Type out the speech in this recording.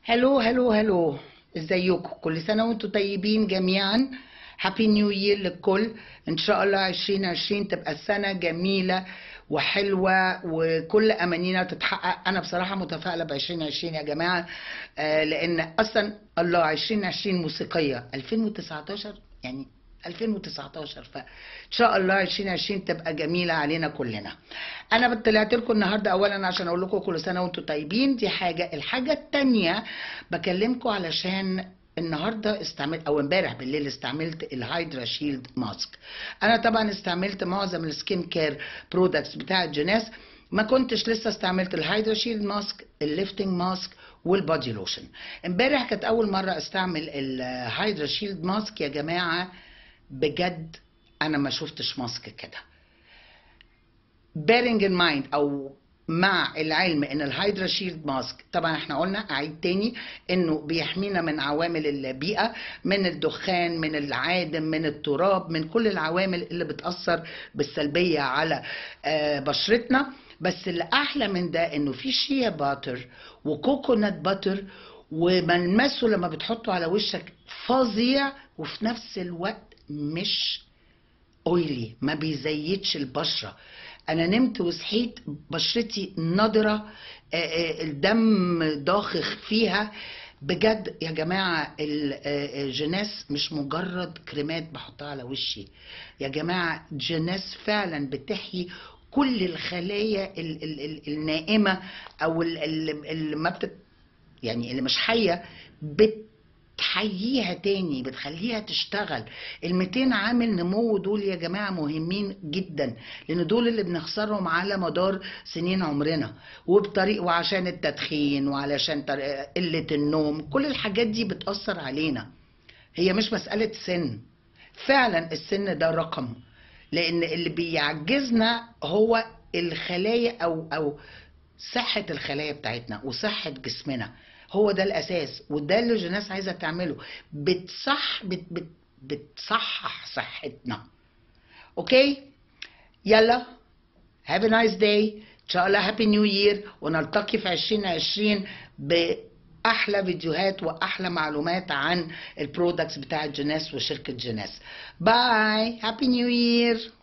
هلو هلو هلو ازيكم كل سنة وانتم طيبين جميعا هابي نيو يير للكل ان شاء الله 2020 تبقى سنة جميلة وحلوة وكل امانينا تتحقق انا بصراحة متفائلة ب 2020 يا جماعة آه لان اصلا الله 2020 موسيقية 2019 يعني 2019 فان شاء الله 2020 تبقى جميله علينا كلنا انا طلعت لكم النهارده اولا عشان اقول لكم كل سنه وانتم طيبين دي حاجه الحاجه الثانيه بكلمكم علشان النهارده استعملت او امبارح بالليل استعملت الهايدرا شيلد ماسك انا طبعا استعملت معظم السكين كير برودكتس بتاعه جناس ما كنتش لسه استعملت الهايدرا شيلد ماسك الليفتنج ماسك والبادي لوشن امبارح كانت اول مره استعمل الهايدرا شيلد ماسك يا جماعه بجد انا ما شفتش ماسك كده bearing in mind او مع العلم ان الهايدرا شيلد ماسك طبعا احنا قلنا اعيد تاني انه بيحمينا من عوامل البيئه من الدخان من العادم من التراب من كل العوامل اللي بتاثر بالسلبيه على بشرتنا بس اللي احلى من ده انه في شيا باتر وكوكونات باتر وملمسه لما بتحطه على وشك فظيع وفي نفس الوقت مش اويلي ما بيزيدش البشره انا نمت وصحيت بشرتي نضره الدم ضاخخ فيها بجد يا جماعة الجناس مش مجرد كريمات بحطها على وشي يا جماعة جناس فعلا بتحيي كل الخلايا ال ال ال النائمة او اللي ما بتت يعني اللي مش حية بتحييها تاني بتخليها تشتغل ال 200 عامل نمو دول يا جماعة مهمين جدا لان دول اللي بنخسرهم على مدار سنين عمرنا وبطريق وعشان التدخين وعلشان قلة النوم كل الحاجات دي بتأثر علينا هي مش مسألة سن فعلا السن ده رقم لان اللي بيعجزنا هو الخلايا او او صحة الخلايا بتاعتنا وصحة جسمنا هو ده الأساس وده اللي الناس عايزة تعمله بتصح بت بت بتصحح صحتنا أوكي يلا هاف نايس داي إن شاء الله هابي نيو يير ونلتقي في 2020 بأحلى فيديوهات وأحلى معلومات عن البرودكتس بتاعت جناس وشركة جناس باي هابي نيو يير